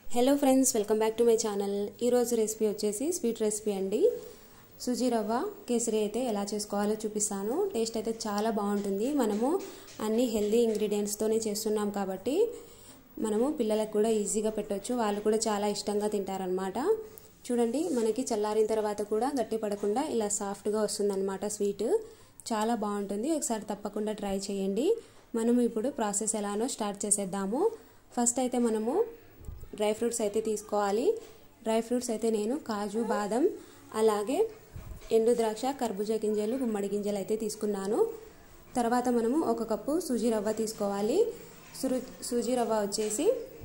hello friends welcome back to my channel ఈరోజు recipe వచ్చేసి sweet recipe అండి సుజీ రవ్వ కేసరి అయితే ఎలా చేసుకోవాలో చూపిస్తాను టేస్ట్ అయితే చాలా బాగుంటుంది మనము అన్ని హెల్దీ ఇంగ్రీడియంట్స్తోనే చేస్తున్నాం కాబట్టి మనము పిల్లలకు కూడా ఈజీగా పెట్టవచ్చు వాళ్ళు కూడా చాలా ఇష్టంగా తింటారనమాట చూడండి మనకి చల్లారిన తర్వాత కూడా గట్టి పడకుండా ఇలా సాఫ్ట్గా వస్తుందన్నమాట స్వీట్ చాలా బాగుంటుంది ఒకసారి తప్పకుండా ట్రై చేయండి మనము ఇప్పుడు ప్రాసెస్ ఎలానో స్టార్ట్ చేసేద్దాము ఫస్ట్ అయితే మనము డ్రై ఫ్రూట్స్ అయితే తీసుకోవాలి డ్రై ఫ్రూట్స్ అయితే నేను కాజు బాదం అలాగే ఎండు ద్రాక్ష కర్బూజా గింజలు గుమ్మడి గింజలు అయితే తీసుకున్నాను తర్వాత మనము ఒక కప్పు సూజీ రవ్వ తీసుకోవాలి సురు సూజీ రవ్వ వచ్చేసి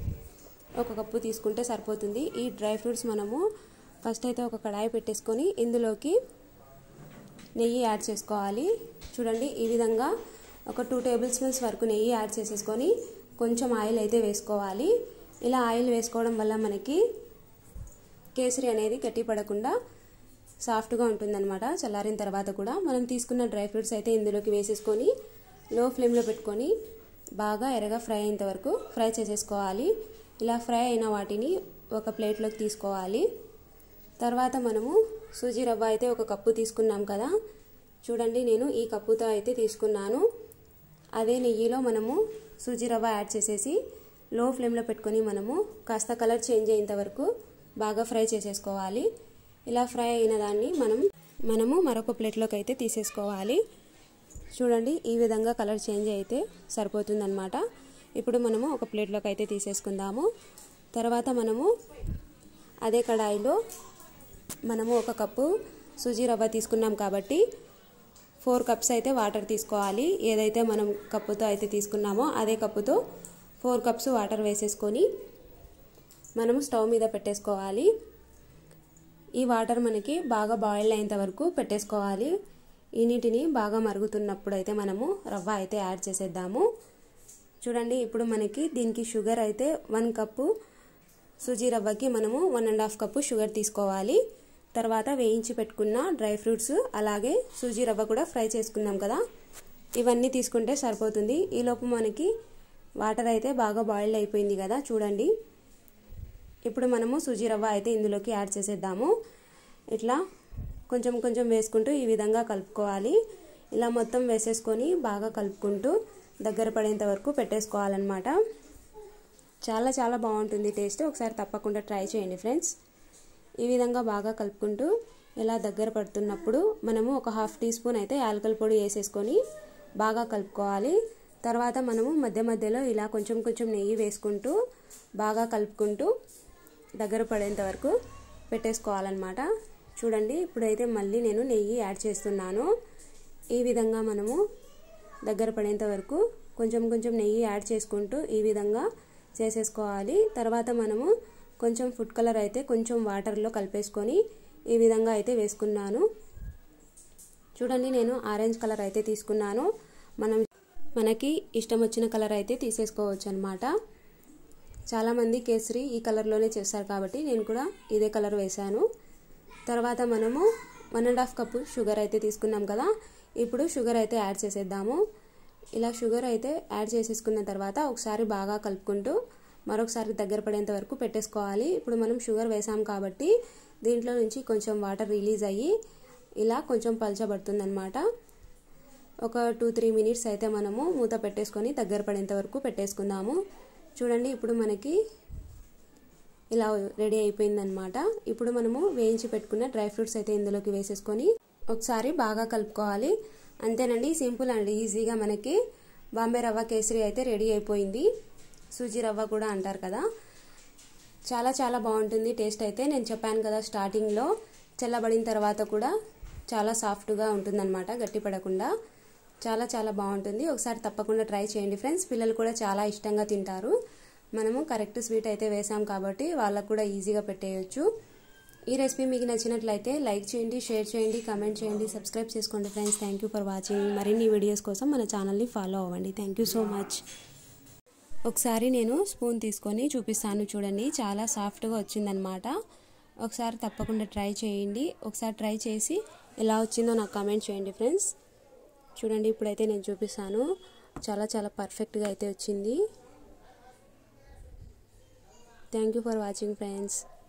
ఒక కప్పు తీసుకుంటే సరిపోతుంది ఈ డ్రై ఫ్రూట్స్ మనము ఫస్ట్ అయితే ఒక కడాయి పెట్టేసుకొని ఇందులోకి నెయ్యి యాడ్ చేసుకోవాలి చూడండి ఈ విధంగా ఒక టూ టేబుల్ స్పూన్స్ వరకు నెయ్యి యాడ్ చేసేసుకొని కొంచెం ఆయిల్ అయితే వేసుకోవాలి ఇలా ఆయిల్ వేసుకోవడం వల్ల మనకి కేసరి అనేది గట్టి పడకుండా సాఫ్ట్గా ఉంటుందన్నమాట చల్లారిన తర్వాత కూడా మనం తీసుకున్న డ్రై ఫ్రూట్స్ అయితే ఇందులోకి వేసేసుకొని లో ఫ్లేమ్లో పెట్టుకొని బాగా ఎర్రగా ఫ్రై అయ్యేంత వరకు ఫ్రై చేసేసుకోవాలి ఇలా ఫ్రై అయిన వాటిని ఒక ప్లేట్లోకి తీసుకోవాలి తర్వాత మనము సూజీ రవ్వ అయితే ఒక కప్పు తీసుకున్నాం కదా చూడండి నేను ఈ కప్పుతో అయితే తీసుకున్నాను అదే నెయ్యిలో మనము సూజీ రవ్వ యాడ్ చేసేసి లో ఫ్లేమ్లో పెట్టుకొని మనము కాస్త కలర్ చేంజ్ అయ్యేంత వరకు బాగా ఫ్రై చేసేసుకోవాలి ఇలా ఫ్రై అయిన దాన్ని మనం మనము మరొక ప్లేట్లోకి అయితే తీసేసుకోవాలి చూడండి ఈ విధంగా కలర్ చేంజ్ అయితే సరిపోతుందన్నమాట ఇప్పుడు మనము ఒక ప్లేట్లోకి అయితే తీసేసుకుందాము తర్వాత మనము అదే కడాయిలో మనము ఒక కప్పు సుజీ రవ్వ తీసుకున్నాం కాబట్టి ఫోర్ కప్స్ అయితే వాటర్ తీసుకోవాలి ఏదైతే మనం కప్పుతో అయితే తీసుకున్నామో అదే కప్పుతో ఫోర్ కప్స్ వాటర్ వేసేసుకొని మనము స్టవ్ మీద పెట్టేసుకోవాలి ఈ వాటర్ మనకి బాగా బాయిల్ అయ్యేంత వరకు పెట్టేసుకోవాలి ఈ నీటిని బాగా మరుగుతున్నప్పుడు అయితే మనము రవ్వ అయితే యాడ్ చేసేద్దాము చూడండి ఇప్పుడు మనకి దీనికి షుగర్ అయితే వన్ కప్పు సుజీ రవ్వకి మనము one and half cup sugar తీసుకోవాలి తర్వాత వేయించి పెట్టుకున్న డ్రై ఫ్రూట్స్ అలాగే సూజీ రవ్వ కూడా ఫ్రై చేసుకున్నాం కదా ఇవన్నీ తీసుకుంటే సరిపోతుంది ఈలోపు మనకి వాటర్ అయితే బాగా బాయిల్ అయిపోయింది కదా చూడండి ఇప్పుడు మనము సూజీ రవ్వ అయితే ఇందులోకి యాడ్ చేసేద్దాము ఇట్లా కొంచెం కొంచెం వేసుకుంటూ ఈ విధంగా కలుపుకోవాలి ఇలా మొత్తం వేసేసుకొని బాగా కలుపుకుంటూ దగ్గర పడేంత వరకు పెట్టేసుకోవాలన్నమాట చాలా చాలా బాగుంటుంది టేస్ట్ ఒకసారి తప్పకుండా ట్రై చేయండి ఫ్రెండ్స్ ఈ విధంగా బాగా కలుపుకుంటూ ఇలా దగ్గర పడుతున్నప్పుడు మనము ఒక హాఫ్ టీ స్పూన్ అయితే యాలకల పొడి వేసేసుకొని బాగా కలుపుకోవాలి తర్వాత మనము మధ్య మధ్యలో ఇలా కొంచెం కొంచెం నెయ్యి వేసుకుంటూ బాగా కలుపుకుంటూ దగ్గర పడేంత వరకు పెట్టేసుకోవాలన్నమాట చూడండి ఇప్పుడైతే మళ్ళీ నేను నెయ్యి యాడ్ చేస్తున్నాను ఈ విధంగా మనము దగ్గర పడేంత వరకు కొంచెం కొంచెం నెయ్యి యాడ్ చేసుకుంటూ ఈ విధంగా చేసేసుకోవాలి తర్వాత మనము కొంచెం ఫుడ్ కలర్ అయితే కొంచెం వాటర్లో కలిపేసుకొని ఈ విధంగా అయితే వేసుకున్నాను చూడండి నేను ఆరెంజ్ కలర్ అయితే తీసుకున్నాను మనం మనకి ఇష్టం వచ్చిన కలర్ అయితే తీసేసుకోవచ్చు అనమాట చాలామంది కేసరి ఈ కలర్లోనే చేస్తారు కాబట్టి నేను కూడా ఇదే కలర్ వేశాను తర్వాత మనము one and half cup sugar అయితే తీసుకున్నాం కదా ఇప్పుడు షుగర్ అయితే యాడ్ చేసేద్దాము ఇలా షుగర్ అయితే యాడ్ చేసేసుకున్న తర్వాత ఒకసారి బాగా కలుపుకుంటూ మరొకసారి దగ్గర పడేంత వరకు పెట్టేసుకోవాలి ఇప్పుడు మనం షుగర్ వేసాం కాబట్టి దీంట్లో నుంచి కొంచెం వాటర్ రిలీజ్ అయ్యి ఇలా కొంచెం పలచబడుతుందన్నమాట ఒక టూ త్రీ మినిట్స్ అయితే మనము మూత పెట్టేసుకొని దగ్గర పడేంత వరకు పెట్టేసుకుందాము చూడండి ఇప్పుడు మనకి ఇలా రెడీ అయిపోయిందనమాట ఇప్పుడు మనము వేయించి పెట్టుకున్న డ్రై ఫ్రూట్స్ అయితే ఇందులోకి వేసేసుకొని ఒకసారి బాగా కలుపుకోవాలి అంతేనండి సింపుల్ అండ్ ఈజీగా మనకి బాంబే రవ్వ కేసరి అయితే రెడీ అయిపోయింది సూజీ రవ్వ కూడా అంటారు కదా చాలా చాలా బాగుంటుంది టేస్ట్ అయితే నేను చెప్పాను కదా స్టార్టింగ్లో చల్లబడిన తర్వాత కూడా చాలా సాఫ్ట్గా ఉంటుందన్నమాట గట్టి పడకుండా చాలా చాలా బాగుంటుంది ఒకసారి తప్పకుండా ట్రై చేయండి ఫ్రెండ్స్ పిల్లలు కూడా చాలా ఇష్టంగా తింటారు మనము కరెక్ట్ స్వీట్ అయితే వేసాం కాబట్టి వాళ్ళకు కూడా ఈజీగా పెట్టేయచ్చు ఈ రెసిపీ మీకు నచ్చినట్లయితే లైక్ చేయండి షేర్ చేయండి కమెంట్ చేయండి సబ్స్క్రైబ్ చేసుకోండి friends thank you for watching మరిన్ని వీడియోస్ కోసం మన ఛానల్ని ఫాలో అవ్వండి థ్యాంక్ యూ సో మచ్ ఒకసారి నేను స్పూన్ తీసుకొని చూపిస్తాను చూడండి చాలా సాఫ్ట్గా వచ్చిందనమాట ఒకసారి తప్పకుండా ట్రై చేయండి ఒకసారి ట్రై చేసి ఎలా వచ్చిందో నాకు కామెంట్ చేయండి ఫ్రెండ్స్ చూడండి ఇప్పుడైతే నేను చూపిస్తాను చాలా చాలా పర్ఫెక్ట్గా అయితే వచ్చింది thank you for watching friends